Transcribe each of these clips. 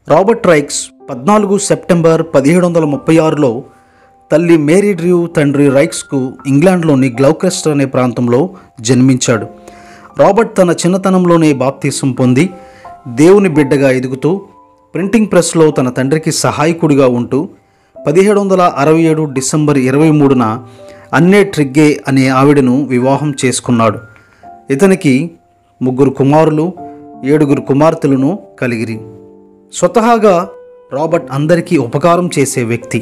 Robert racks పద్నాలుగు September పదిహేడు వందల ముప్పై ఆరులో తల్లి మేరీ డ్రూ తండ్రి రైక్స్కు ఇంగ్లాండ్లోని గ్లౌకెస్ట్ అనే ప్రాంతంలో జన్మించాడు రాబర్ట్ తన చిన్నతనంలోనే బాప్తీసం పొంది దేవుని బిడ్డగా ఎదుగుతూ ప్రింటింగ్ ప్రెస్లో తన తండ్రికి సహాయకుడిగా ఉంటూ పదిహేడు వందల అరవై ఏడు డిసెంబర్ ఇరవై మూడున అన్నే ట్రిగ్గే అనే ఆవిడను వివాహం చేసుకున్నాడు ఇతనికి ముగ్గురు కుమారులు ఏడుగురు కుమార్తెలను కలిగిరి స్వతహాగా రాబర్ట్ అందరికీ ఉపకారం చేసే వ్యక్తి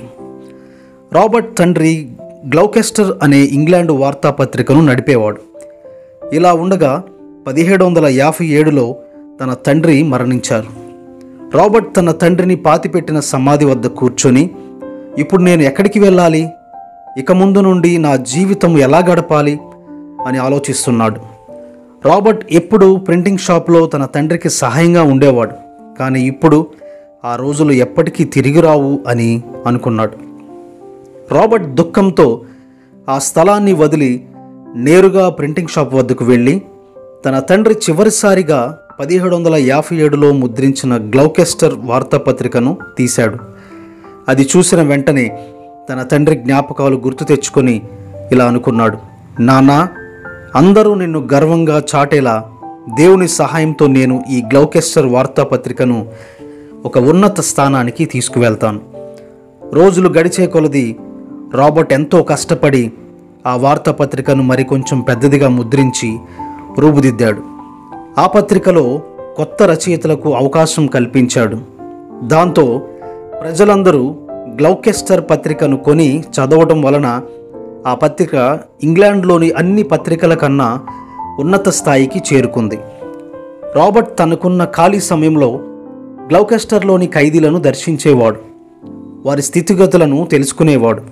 రాబర్ట్ తండ్రి గ్లౌకెస్టర్ అనే ఇంగ్లాండ్ వార్తాపత్రికను నడిపేవాడు ఇలా ఉండగా పదిహేడు వందల యాభై ఏడులో తన తండ్రి మరణించారు రాబర్ట్ తన తండ్రిని పాతిపెట్టిన సమాధి వద్ద కూర్చొని ఇప్పుడు నేను ఎక్కడికి వెళ్ళాలి ఇక ముందు నుండి నా జీవితం ఎలా గడపాలి అని ఆలోచిస్తున్నాడు రాబర్ట్ ఎప్పుడు ప్రింటింగ్ షాప్లో తన తండ్రికి సహాయంగా ఉండేవాడు కానీ ఇప్పుడు ఆ రోజులు ఎప్పటికీ తిరిగి రావు అని అనుకున్నాడు రాబర్ట్ దుఃఖంతో ఆ స్థలాన్ని వదిలి నేరుగా ప్రింటింగ్ షాప్ వద్దకు వెళ్ళి తన తండ్రి చివరిసారిగా పదిహేడు వందల యాభై ఏడులో ముద్రించిన గ్లౌకెస్టర్ వార్తాపత్రికను తీశాడు అది చూసిన వెంటనే తన తండ్రి జ్ఞాపకాలు గుర్తు తెచ్చుకొని ఇలా అనుకున్నాడు నానా అందరూ నిన్ను గర్వంగా చాటేలా దేవుని సహాయంతో నేను ఈ గ్లౌకెస్టర్ వార్తాపత్రికను ఒక ఉన్నత స్థానానికి తీసుకువెళ్తాను రోజులు గడిచే కొలది రాబర్ట్ ఎంతో కష్టపడి ఆ వార్తాపత్రికను మరికొంచెం పెద్దదిగా ముద్రించి రూపుదిద్దాడు ఆ పత్రికలో కొత్త రచయితలకు అవకాశం కల్పించాడు దాంతో ప్రజలందరూ గ్లౌకెస్టర్ పత్రికను కొని చదవడం వలన ఆ పత్రిక ఇంగ్లాండ్లోని అన్ని పత్రికల కన్నా ఉన్నత స్థాయికి చేరుకుంది రాబర్ట్ తనకున్న ఖాళీ సమయంలో గ్లౌకెస్టర్లోని ఖైదీలను దర్శించేవాడు వారి స్థితిగతులను తెలుసుకునేవాడు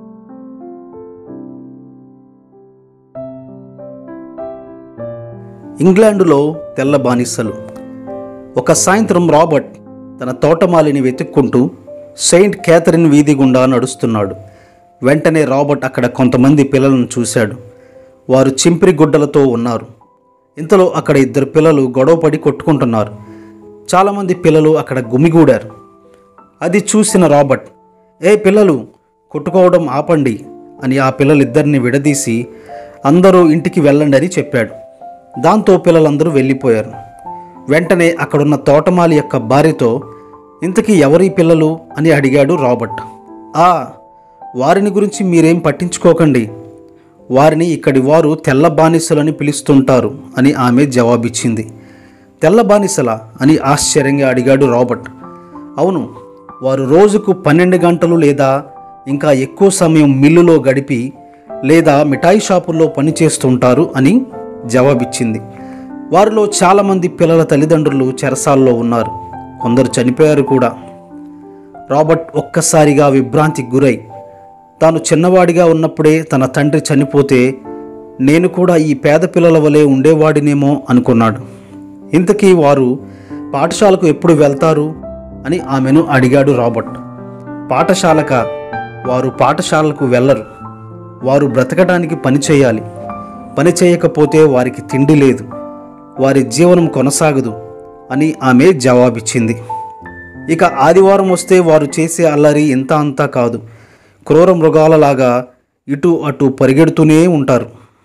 ఇంగ్లాండులో తెల్ల బానిసలు ఒక సాయంత్రం రాబర్ట్ తన తోటమాలిని వెతుక్కుంటూ సెయింట్ క్యాథరిన్ వీధి గుండా నడుస్తున్నాడు వెంటనే రాబర్ట్ అక్కడ కొంతమంది పిల్లలను చూశాడు వారు చింపిరి గుడ్డలతో ఉన్నారు ఇంతలో అక్కడ ఇద్దరు పిల్లలు గొడవపడి కొట్టుకుంటున్నారు చాలామంది పిల్లలు అక్కడ గుమిగూడారు అది చూసిన రాబర్ట్ ఏ పిల్లలు కొట్టుకోవడం ఆపండి అని ఆ పిల్లలిద్దరిని విడదీసి అందరూ ఇంటికి వెళ్ళండి అని చెప్పాడు దాంతో పిల్లలందరూ వెళ్ళిపోయారు వెంటనే అక్కడున్న తోటమాలి యొక్క భార్యతో ఇంతకీ ఎవరి పిల్లలు అని అడిగాడు రాబర్ట్ ఆ వారిని గురించి మీరేం పట్టించుకోకండి వారిని ఇక్కడి వారు తెల్ల బానిసలని పిలుస్తుంటారు అని ఆమె జవాబిచ్చింది తెల్ల బానిసలా అని ఆశ్చర్యంగా అడిగాడు రాబర్ట్ అవును వారు రోజుకు పన్నెండు గంటలు లేదా ఇంకా ఎక్కువ సమయం మిల్లులో గడిపి లేదా మిఠాయి షాపుల్లో పనిచేస్తుంటారు అని జవాబిచ్చింది వారిలో చాలామంది పిల్లల తల్లిదండ్రులు చెరసాల్లో ఉన్నారు కొందరు చనిపోయారు కూడా రాబర్ట్ ఒక్కసారిగా విభ్రాంతికి గురై తాను చిన్నవాడిగా ఉన్నప్పుడే తన తండ్రి చనిపోతే నేను కూడా ఈ పేద పిల్లల వలె ఉండేవాడినేమో అనుకున్నాడు ఇంతకీ వారు పాఠశాలకు ఎప్పుడు వెళ్తారు అని ఆమెను అడిగాడు రాబర్ట్ పాఠశాలక వారు పాఠశాలకు వెళ్ళరు వారు బ్రతకడానికి పని చేయాలి పని చేయకపోతే వారికి తిండి లేదు వారి జీవనం కొనసాగదు అని ఆమె జవాబిచ్చింది ఇక ఆదివారం వస్తే వారు చేసే అల్లరి ఇంత అంతా కాదు క్రూర మృగాలలాగా ఇటు అటు పరిగెడుతూనే ఉంటారు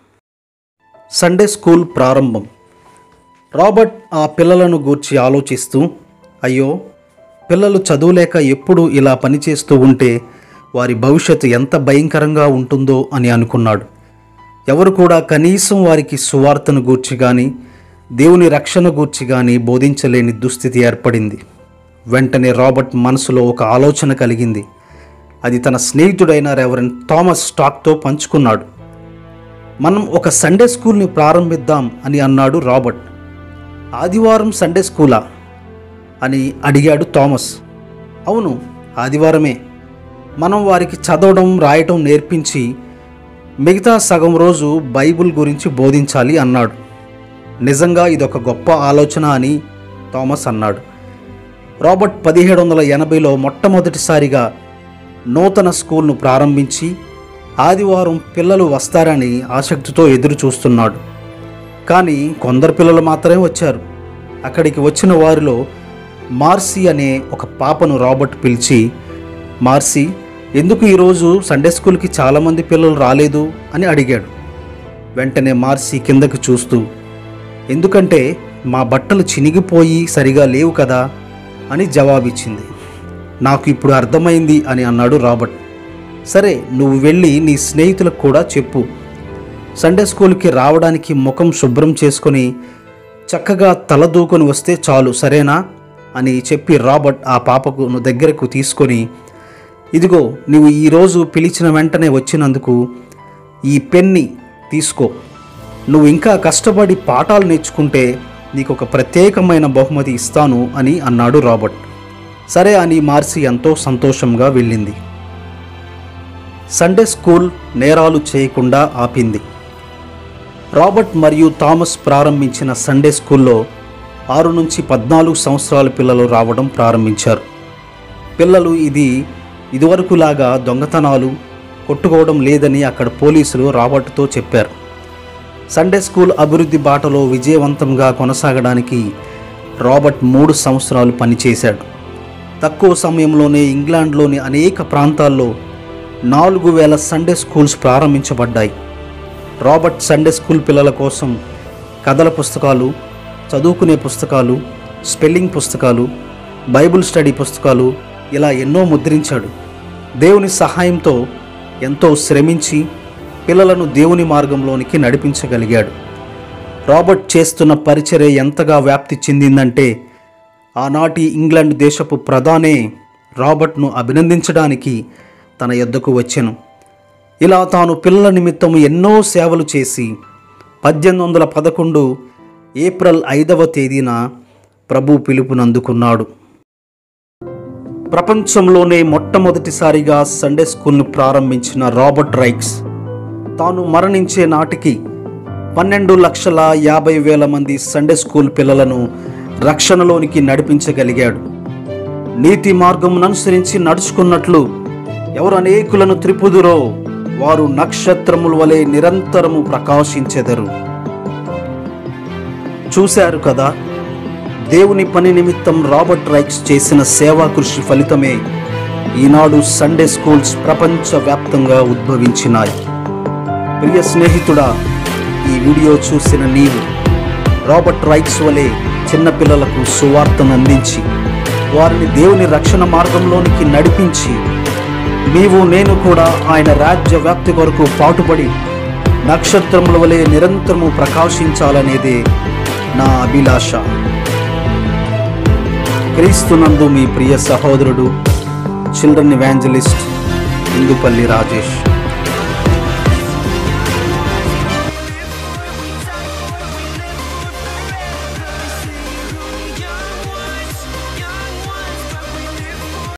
సండే స్కూల్ ప్రారంభం రాబర్ట్ ఆ పిల్లలను గూర్చి ఆలోచిస్తూ అయ్యో పిల్లలు చదువులేక ఎప్పుడు ఇలా పనిచేస్తూ ఉంటే వారి భవిష్యత్తు ఎంత భయంకరంగా ఉంటుందో అని అనుకున్నాడు ఎవరు కూడా కనీసం వారికి సువార్తను గూర్చి కానీ దేవుని రక్షణ గూర్చి కానీ బోధించలేని దుస్థితి ఏర్పడింది వెంటనే రాబర్ట్ మనసులో ఒక ఆలోచన కలిగింది అది తన స్నేహితుడైన రెవరెన్ థామస్ స్టాక్తో పంచుకున్నాడు మనం ఒక సండే స్కూల్ని ప్రారంభిద్దాం అని అన్నాడు రాబర్ట్ ఆదివారం సండే స్కూలా అని అడిగాడు థామస్ అవును ఆదివారమే మనం వారికి చదవడం రాయటం నేర్పించి మిగతా సగం రోజు బైబిల్ గురించి బోధించాలి అన్నాడు నిజంగా ఇదొక గొప్ప ఆలోచన అని థామస్ అన్నాడు రాబర్ట్ పదిహేడు వందల ఎనభైలో మొట్టమొదటిసారిగా నూతన స్కూల్ను ప్రారంభించి ఆదివారం పిల్లలు వస్తారని ఆసక్తితో ఎదురు చూస్తున్నాడు కానీ కొందరు పిల్లలు మాత్రమే వచ్చారు అక్కడికి వచ్చిన వారిలో మార్సీ అనే ఒక పాపను రాబర్ట్ పిలిచి మార్సీ ఎందుకు ఈరోజు సండే స్కూల్కి చాలామంది పిల్లలు రాలేదు అని అడిగాడు వెంటనే మార్సీ కిందకు చూస్తూ ఎందుకంటే మా బట్టలు చినిగిపోయి సరిగా లేవు కదా అని జవాబిచ్చింది నాకు ఇప్పుడు అర్థమైంది అని అన్నాడు రాబర్ట్ సరే నువ్వు వెళ్ళి నీ స్నేహితులకు కూడా చెప్పు సండే స్కూల్కి రావడానికి ముఖం శుభ్రం చేసుకొని చక్కగా తలదూకొని వస్తే చాలు సరేనా అని చెప్పి రాబర్ట్ ఆ పాపకు దగ్గరకు తీసుకొని ఇదిగో నువ్వు ఈరోజు పిలిచిన వెంటనే వచ్చినందుకు ఈ పెన్ని తీసుకో నువ్వు ఇంకా కష్టపడి పాఠాలు నేర్చుకుంటే నీకు ఒక ప్రత్యేకమైన బహుమతి ఇస్తాను అని అన్నాడు రాబర్ట్ సరే అని మార్సి ఎంతో సంతోషంగా వెళ్ళింది సండే స్కూల్ నేరాలు చేయకుండా ఆపింది రాబర్ట్ మరియు థామస్ ప్రారంభించిన సండే స్కూల్లో ఆరు నుంచి పద్నాలుగు సంవత్సరాల పిల్లలు రావడం ప్రారంభించారు పిల్లలు ఇది ఇదివరకులాగా దొంగతనాలు కొట్టుకోవడం లేదని అక్కడ పోలీసులు రాబర్ట్తో చెప్పారు సండే స్కూల్ అభివృద్ధి బాటలో విజయవంతంగా కొనసాగడానికి రాబర్ట్ మూడు సంవత్సరాలు పనిచేశాడు తక్కువ సమయంలోనే ఇంగ్లాండ్లోని అనేక ప్రాంతాల్లో నాలుగు వేల సండే స్కూల్స్ ప్రారంభించబడ్డాయి రాబర్ట్ సండే స్కూల్ పిల్లల కోసం కథల పుస్తకాలు చదువుకునే పుస్తకాలు స్పెల్లింగ్ పుస్తకాలు బైబిల్ స్టడీ పుస్తకాలు ఇలా ఎన్నో ముద్రించాడు దేవుని సహాయంతో ఎంతో శ్రమించి పిల్లలను దేవుని మార్గంలోనికి నడిపించగలిగాడు రాబర్ట్ చేస్తున్న పరిచర్య ఎంతగా వ్యాప్తి చెందిందంటే ఆనాటి ఇంగ్లాండ్ దేశపు ప్రధానే రాబర్ట్ను అభినందించడానికి తన యొద్దకు వచ్చెను ఇలా తాను పిల్లల నిమిత్తం ఎన్నో సేవలు చేసి పద్దెనిమిది వందల పదకొండు ఏప్రిల్ ఐదవ తేదీన ప్రభు పిలుపునందుకున్నాడు ప్రపంచంలోనే మొట్టమొదటిసారిగా సండే స్కూల్ను ప్రారంభించిన రాబర్ట్ రైక్స్ తాను మరణించే నాటికి పన్నెండు లక్షల యాభై వేల మంది సండే స్కూల్ పిల్లలను రక్షణలోనికి నడిపించగలిగాడు నీతి మార్గమును అనుసరించి నడుచుకున్నట్లు ఎవరు అనేకులను త్రిపుదురో వారు నక్షత్రముల వలె నిరంతరము ప్రకాశించెదరు చూశారు కదా దేవుని పని నిమిత్తం రాబర్ట్ రైక్స్ చేసిన సేవా కృషి ఫలితమే ఈనాడు సండే స్కూల్స్ ప్రపంచవ్యాప్తంగా ఉద్భవించినాయి ప్రియ స్నేహితుడా ఈ వీడియో చూసిన నీవు రాబర్ట్ రైక్స్ వలె చిన్నపిల్లలకు సువార్తను అందించి వారిని దేవుని రక్షణ మార్గంలోనికి నడిపించి నీవు నేను కూడా ఆయన రాజ్య వ్యాప్తి కొరకు పాటుపడి నక్షత్రముల వలె నిరంతరము ప్రకాశించాలనేదే నా అభిలాష క్రీస్తునందు మీ ప్రియ సహోదరుడు చిల్డ్రన్ ఇవాంజలిస్ట్ ఇందుపల్లి రాజేష్